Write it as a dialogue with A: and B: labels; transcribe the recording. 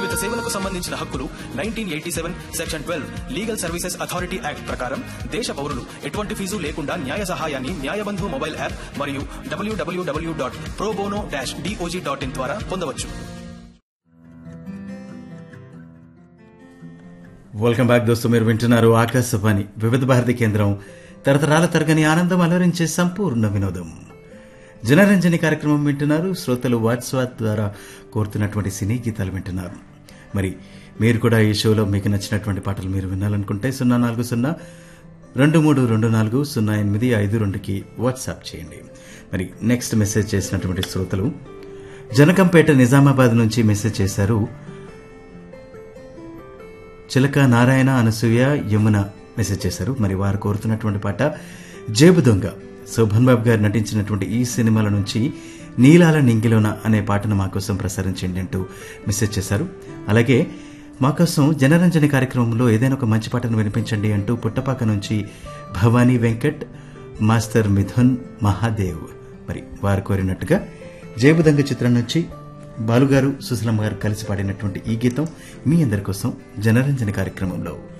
A: సంబంధిత సేవలకు సంబంధించిన హక్కులు nineteen eighty seven section twelve legal services authority act ప్రకారం దేశ పౌరులు ఎటువంటి ఫీజు లేకుండా న్యాయ సహాయాన్ని న్యాయబంధు మొబైల్ యాప్ మరియు WWW dot pro bono dash DOJ dot in ద్వారా పొందవచ్చు
B: వెల్కమ్ బ్యాక్ దోస్తు మీరు వింటున్నారు ఆకాశవాణి వివిధ భారతి కేంద్రం తరతరాల తరగని ఆనందం అలరించే సంపూర్ణ వినోదం జనరంజని కార్యక్రమం వింటున్నారు శ్రోతలు వాట్సాప్ ద్వారా కోరుతున్నటువంటి సినీ గీతాలు వింటున్నారు మరి మీరు కూడా ఈ షోలో మీకు నచ్చినటువంటి పాటలు మీరు వినాలనుకుంటే సున్నా నాలుగు సున్నా రెండు మూడు రెండు నాలుగు సున్నా ఎనిమిది ఐదు రెండుకి వాట్సాప్ చేయండి మరి నెక్స్ట్ మెసేజ్ చేసినటువంటి శ్రోతలు జనకంపేట నిజామాబాద్ నుంచి మెసేజ్ చేశారు చిలక నారాయణ అనసూయ యమున మెసేజ్ చేశారు మరి వారు కోరుతున్నటువంటి పాట జేబు దొంగ శోభన్ బాబు గారు నటించినటువంటి ఈ సినిమాల నుంచి నీలాల నింగిలోన అనే పాటను మా కోసం ప్రసారించండి అంటూ మెసేజ్ చేశారు అలాగే మా కోసం జనరంజని కార్యక్రమంలో ఏదైనా ఒక మంచి పాటను వినిపించండి అంటూ పుట్టపాక నుంచి భవానీ వెంకట్ మాస్టర్ మిథున్ మహాదేవ్ మరి వారు కోరినట్టుగా జేబుదంగ చిత్రం నుంచి బాలుగారు సుశలమ్మ గారు కలిసి పాడినటువంటి ఈ గీతం మీ అందరి కోసం జనరంజని కార్యక్రమంలో